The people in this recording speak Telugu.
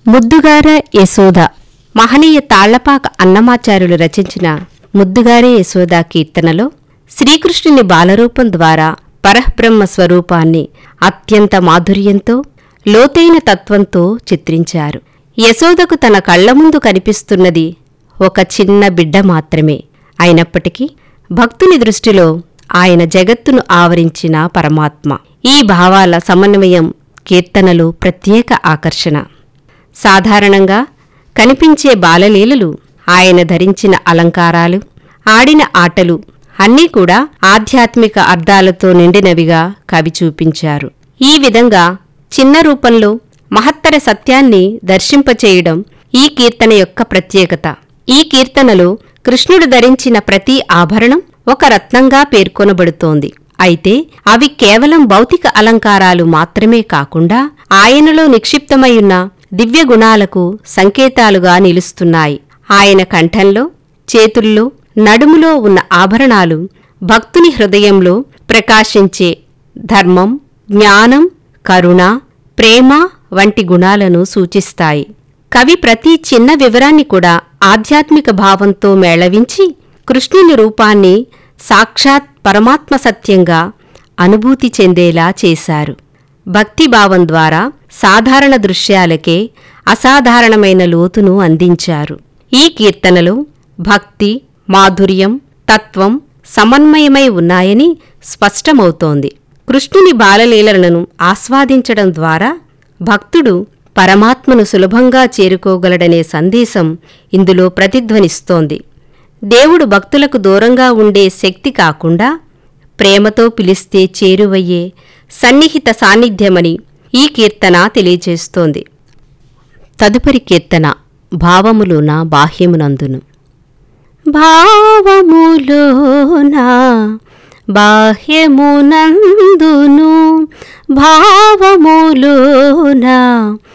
ముద్దుగార యశోద మహనీయ తాళ్లపాక అన్నమాచార్యులు రచించిన ముద్దుగారే యశోద కీర్తనలో శ్రీకృష్ణుని బాలరూపం ద్వారా పరబ్రహ్మ స్వరూపాన్ని అత్యంత మాధుర్యంతో లోతైన తత్వంతో చిత్రించారు యశోదకు తన కళ్ల ముందు కనిపిస్తున్నది ఒక చిన్న బిడ్డ మాత్రమే అయినప్పటికీ భక్తుని దృష్టిలో ఆయన జగత్తును ఆవరించిన పరమాత్మ ఈ భావాల సమన్వయం కీర్తనలు ప్రత్యేక ఆకర్షణ సాధారణంగా కనిపించే బాలలీలలు ఆయన ధరించిన అలంకారాలు ఆడిన ఆటలు అన్నీ కూడా ఆధ్యాత్మిక అర్థాలతో నిండినవిగా కవి చూపించారు ఈ విధంగా చిన్న రూపంలో మహత్తర సత్యాన్ని దర్శింపచేయడం ఈ కీర్తన యొక్క ప్రత్యేకత ఈ కీర్తనలో కృష్ణుడు ధరించిన ప్రతి ఆభరణం ఒక రత్నంగా పేర్కొనబడుతోంది అయితే అవి కేవలం భౌతిక అలంకారాలు మాత్రమే కాకుండా ఆయనలో నిక్షిప్తమైయున్న దివ్య గుణాలకు సంకేతాలుగా నిలుస్తున్నాయి ఆయన కంఠంలో చేతుల్లో నడుములో ఉన్న ఆభరణాలు భక్తుని హృదయంలో ప్రకాశించే ధర్మం జ్ఞానం కరుణ ప్రేమ వంటి గుణాలను సూచిస్తాయి కవి ప్రతి చిన్న వివరాన్ని కూడా ఆధ్యాత్మిక భావంతో మేళవించి కృష్ణుని రూపాన్ని సాక్షాత్ పరమాత్మ సత్యంగా అనుభూతి చెందేలా చేశారు భక్తిభావం ద్వారా సాధారణ దృశ్యాలకే అసాధారణమైన లోతును అందించారు ఈ కీర్తనలో భక్తి మాధుర్యం తత్వం సమన్వయమై ఉన్నాయని స్పష్టమవుతోంది కృష్ణుని బాలలీలలను ఆస్వాదించడం ద్వారా భక్తుడు పరమాత్మను సులభంగా చేరుకోగలడనే సందేశం ఇందులో ప్రతిధ్వనిస్తోంది దేవుడు భక్తులకు దూరంగా ఉండే శక్తి కాకుండా ప్రేమతో పిలిస్తే చేరువయ్యే సన్నిహిత సాన్నిధ్యమని ఈ కీర్తన తెలియజేస్తోంది తదుపరి కీర్తన భావములోన బాహ్యమునందును భావములోన బాహ్యమునందును భావములోన